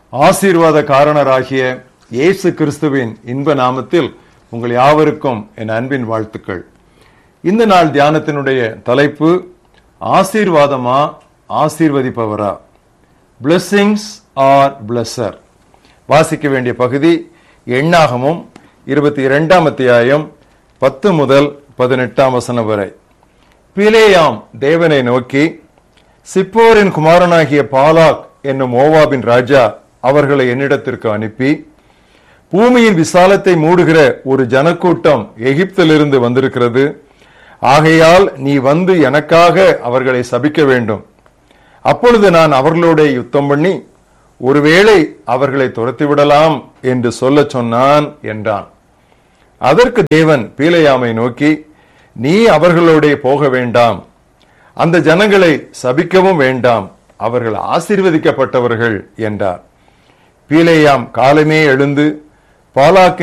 ஆசீர்வாத காரணராகிய இயேசு கிறிஸ்துவின் இன்ப நாமத்தில் உங்கள் யாவருக்கும் என் அன்பின் வாழ்த்துக்கள் இந்த நாள் தியானத்தினுடைய தலைப்பு ஆசீர்வாதமா ஆசீர்வதிப்பவரா blessings ஆர் blesser வாசிக்க வேண்டிய பகுதி எண்ணாகமும் இருபத்தி இரண்டாம் அத்தியாயம் பத்து முதல் பதினெட்டாம் வசனம் வரை பிலேயாம் தேவனை நோக்கி சிப்போரின் குமாரனாகிய பாலாக் என்னும் மோவாபின் ராஜா அவர்களை என்னிடத்திற்கு அனுப்பி பூமியின் விசாலத்தை மூடுகிற ஒரு ஜனக்கூட்டம் எகிப்திலிருந்து வந்திருக்கிறது ஆகையால் நீ வந்து எனக்காக அவர்களை சபிக்க வேண்டும் அப்பொழுது நான் அவர்களோட யுத்தம் பண்ணி ஒருவேளை அவர்களை துரத்தி விடலாம் என்று சொல்லச் சொன்னான் என்றான் அதற்கு தேவன் பீலையாமை நோக்கி நீ அவர்களோட போக வேண்டாம் அந்த ஜனங்களை சபிக்கவும் வேண்டாம் அவர்கள் ஆசீர்வதிக்கப்பட்டவர்கள் என்றார் பீலேயாம் காலமே எழுந்து பாலாக்கு